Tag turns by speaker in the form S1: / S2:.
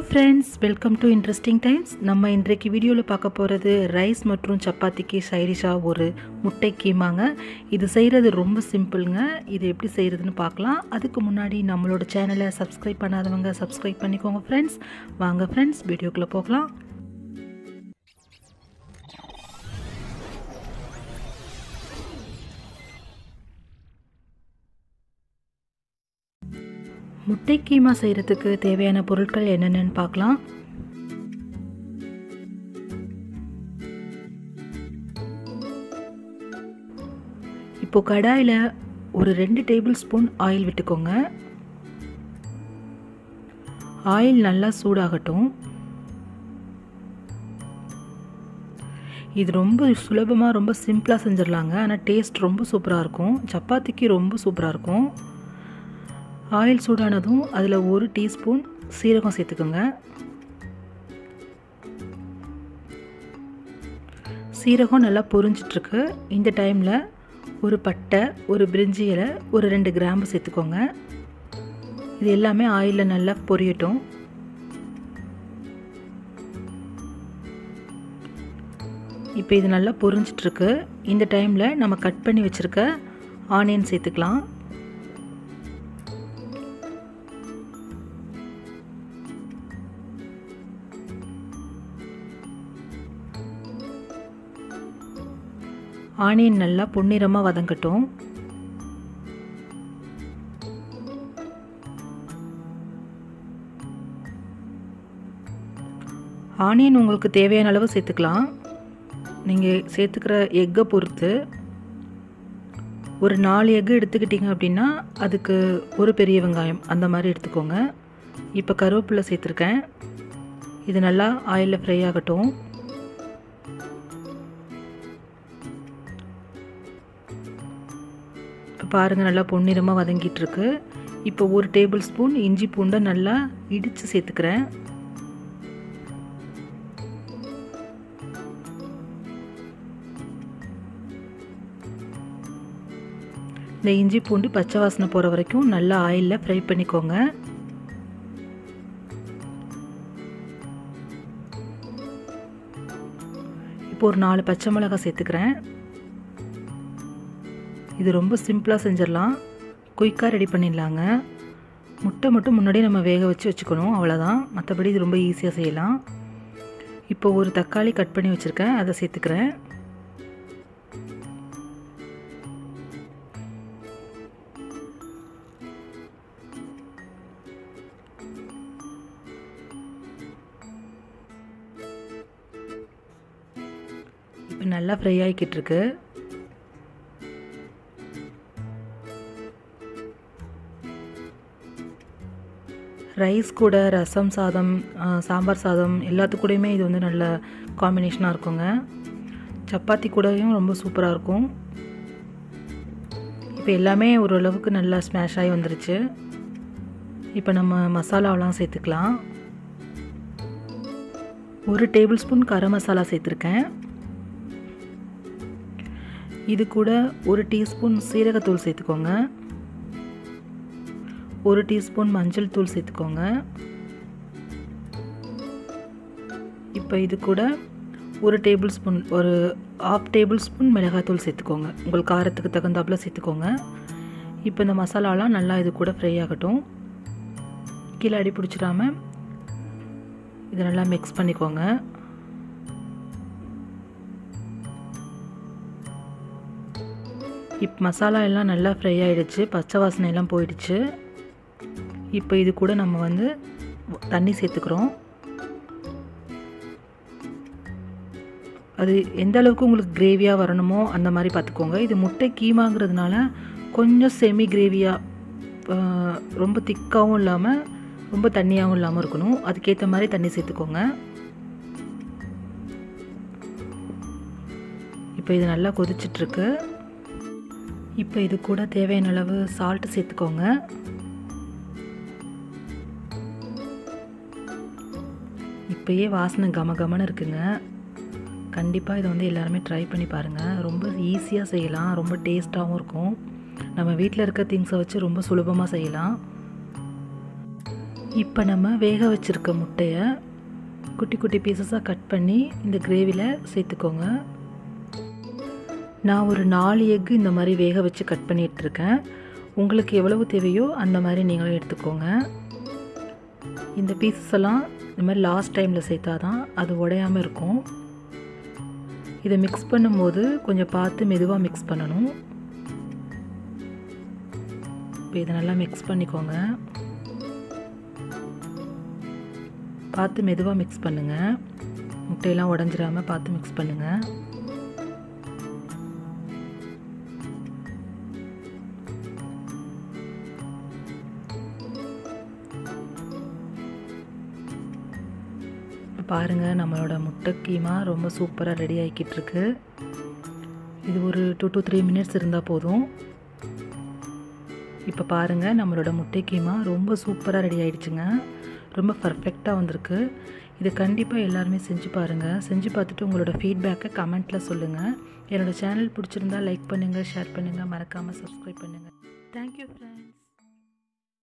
S1: friends welcome to interesting times நம்ம இன்றைக்கு வீடியோவில் பார்க்க போகிறது ரைஸ் மற்றும் சப்பாத்திக்கு சைடிஷாக ஒரு முட்டை கீமாங்க இது செய்கிறது ரொம்ப சிம்பிளுங்க இது எப்படி செய்கிறதுன்னு பார்க்கலாம் அதுக்கு முன்னாடி நம்மளோட சேனலை சப்ஸ்கிரைப் பண்ணாதவங்க சப்ஸ்கிரைப் பண்ணிக்கோங்க ஃப்ரெண்ட்ஸ் வாங்க ஃப்ரெண்ட்ஸ் வீடியோக்குள்ளே போகலாம் முட்டை கீமா செய்கிறதுக்கு தேவையான பொருட்கள் என்னென்னு பார்க்கலாம் இப்போ கடாயில் ஒரு ரெண்டு டேபிள் ஸ்பூன் ஆயில் விட்டுக்கோங்க ஆயில் நல்லா சூடாகட்டும் இது ரொம்ப சுலபமாக ரொம்ப சிம்பிளாக செஞ்சிடலாங்க ஆனால் டேஸ்ட் ரொம்ப சூப்பராக இருக்கும் சப்பாத்திக்கு ரொம்ப சூப்பராக இருக்கும் ஆயில் சூடானதும் அதில் ஒரு டீஸ்பூன் சீரகம் சேர்த்துக்கோங்க சீரகம் நல்லா பொரிஞ்சிட்ருக்கு இந்த டைமில் ஒரு பட்டை ஒரு பிரிஞ்சி இலை ஒரு ரெண்டு கிராம்பு சேர்த்துக்கோங்க இது எல்லாமே ஆயிலில் நல்லா பொரியட்டும் இப்போ இது நல்லா பொரிஞ்சிட்ருக்கு இந்த டைமில் நம்ம கட் பண்ணி வச்சுருக்க ஆனியன் சேர்த்துக்கலாம் ஆனியன் நல்லா பொன்னிறமாக வதங்கட்டும் ஆனியன் உங்களுக்கு தேவையான அளவு சேர்த்துக்கலாம் நீங்கள் சேர்த்துக்கிற எக்கை பொறுத்து ஒரு நாலு எக்கு எடுத்துக்கிட்டிங்க அப்படின்னா அதுக்கு ஒரு பெரிய வெங்காயம் அந்த மாதிரி எடுத்துக்கோங்க இப்போ கருவேப்பிலை சேர்த்துருக்கேன் இது நல்லா ஆயிலில் ஃப்ரை ஆகட்டும் இப்போ பாருங்கள் நல்லா பொன்னிறமாக வதங்கிட்டு இருக்கு இப்போ ஒரு டேபிள் ஸ்பூன் இஞ்சி பூண்டை நல்லா இடித்து சேர்த்துக்கிறேன் இந்த இஞ்சி பூண்டு பச்சை வாசனை போகிற வரைக்கும் நல்லா ஆயிலில் ஃப்ரை பண்ணிக்கோங்க இப்போ ஒரு நாலு பச்சை மிளகாய் சேர்த்துக்கிறேன் இது ரொம்ப சிம்பிளாக செஞ்சிடலாம் குயிக்காக ரெடி பண்ணிடலாங்க முட்டை மட்டும் முன்னாடியே நம்ம வேக வச்சு வச்சுக்கணும் அவ்வளோதான் மற்றபடி இது ரொம்ப ஈஸியாக செய்யலாம் இப்போ ஒரு தக்காளி கட் பண்ணி வச்சுருக்கேன் அதை சேர்த்துக்கிறேன் இப்போ நல்லா ஃப்ரை ஆகிக்கிட்டு இருக்கு ரைஸ் கூட ரசம் சாதம் சாம்பார் சாதம் எல்லாத்துக்கூடையுமே இது வந்து நல்ல காம்பினேஷனாக இருக்குங்க சப்பாத்தி கூடயும் ரொம்ப சூப்பராக இருக்கும் இப்போ எல்லாமே ஓரளவுக்கு நல்லா ஸ்மாஷ் ஆகி வந்துருச்சு இப்போ நம்ம மசாலாவெலாம் சேர்த்துக்கலாம் ஒரு டேபிள் ஸ்பூன் கரம் மசாலா சேர்த்துருக்கேன் இது கூட ஒரு டீஸ்பூன் சீரகத்தூள் சேர்த்துக்கோங்க ஒரு டீஸ்பூன் மஞ்சள் தூள் சேர்த்துக்கோங்க இப்போ இது கூட ஒரு டேபிள் ஸ்பூன் ஒரு ஆஃப் டேபிள் ஸ்பூன் மிளகாத்தூள் சேர்த்துக்கோங்க உங்கள் காரத்துக்கு தகுந்தாப்பில் சேர்த்துக்கோங்க இப்போ இந்த மசாலாலாம் நல்லா இது கூட ஃப்ரை ஆகட்டும் கீழே அடி பிடிச்சிடாம இதை நல்லா மிக்ஸ் பண்ணிக்கோங்க இப்போ மசாலா எல்லாம் நல்லா ஃப்ரை ஆகிடுச்சு பச்சை வாசனை எல்லாம் போயிடுச்சு இப்போ இது கூட நம்ம வந்து தண்ணி சேர்த்துக்கிறோம் அது எந்த அளவுக்கு உங்களுக்கு கிரேவியாக வரணுமோ அந்த மாதிரி பார்த்துக்கோங்க இது முட்டை கீமாங்கிறதுனால கொஞ்சம் செமி கிரேவியாக ரொம்ப திக்காகவும் இல்லாமல் ரொம்ப தண்ணியாகவும் இல்லாமல் இருக்கணும் அதுக்கேற்ற மாதிரி தண்ணி சேர்த்துக்கோங்க இப்போ இது நல்லா கொதிச்சிட்ருக்கு இப்போ இது கூட தேவையான அளவு சால்ட்டு சேர்த்துக்கோங்க இப்போயே வாசனை கம கமன்னு இருக்குங்க கண்டிப்பாக இதை வந்து எல்லாருமே ட்ரை பண்ணி பாருங்கள் ரொம்ப ஈஸியாக செய்யலாம் ரொம்ப டேஸ்ட்டாகவும் இருக்கும் நம்ம வீட்டில் இருக்க திங்ஸை வச்சு ரொம்ப சுலபமாக செய்யலாம் இப்போ நம்ம வேக வச்சுருக்க முட்டையை குட்டி குட்டி பீசஸாக கட் பண்ணி இந்த கிரேவியில் சேர்த்துக்கோங்க நான் ஒரு நாலு எக்கு இந்த மாதிரி வேக வச்சு கட் பண்ணிகிட்ருக்கேன் உங்களுக்கு எவ்வளவு தேவையோ அந்த மாதிரி நீங்களும் எடுத்துக்கோங்க இந்த பீசஸ் எல்லாம் இந்த மாதிரி லாஸ்ட் டைமில் சேர்த்தா தான் அது உடையாமல் இருக்கும் இதை மிக்ஸ் பண்ணும்போது கொஞ்சம் பார்த்து மெதுவாக மிக்ஸ் பண்ணணும் இப்போ இதை நல்லா மிக்ஸ் பண்ணிக்கோங்க பார்த்து மெதுவாக மிக்ஸ் பண்ணுங்கள் முட்டையெல்லாம் உடஞ்சிராமல் பார்த்து மிக்ஸ் பண்ணுங்கள் பாருங்கள் நம்மளோட முட்டை கீமா ரொம்ப சூப்பராக ரெடி ஆகிக்கிட்டு இருக்கு இது ஒரு டூ டு த்ரீ மினிட்ஸ் இருந்தால் போதும் இப்போ பாருங்கள் நம்மளோட முட்டை கீமா ரொம்ப சூப்பராக ரெடி ஆகிடுச்சுங்க ரொம்ப பர்ஃபெக்டாக வந்திருக்கு இது கண்டிப்பாக எல்லாருமே செஞ்சு பாருங்கள் செஞ்சு பார்த்துட்டு உங்களோட ஃபீட்பேக்கை கமெண்ட்டில் சொல்லுங்கள் என்னோடய சேனல் பிடிச்சிருந்தா லைக் பண்ணுங்கள் ஷேர் பண்ணுங்கள் மறக்காமல் சப்ஸ்கிரைப் பண்ணுங்கள் தேங்க்யூ ஃப்ரெண்ட்ஸ்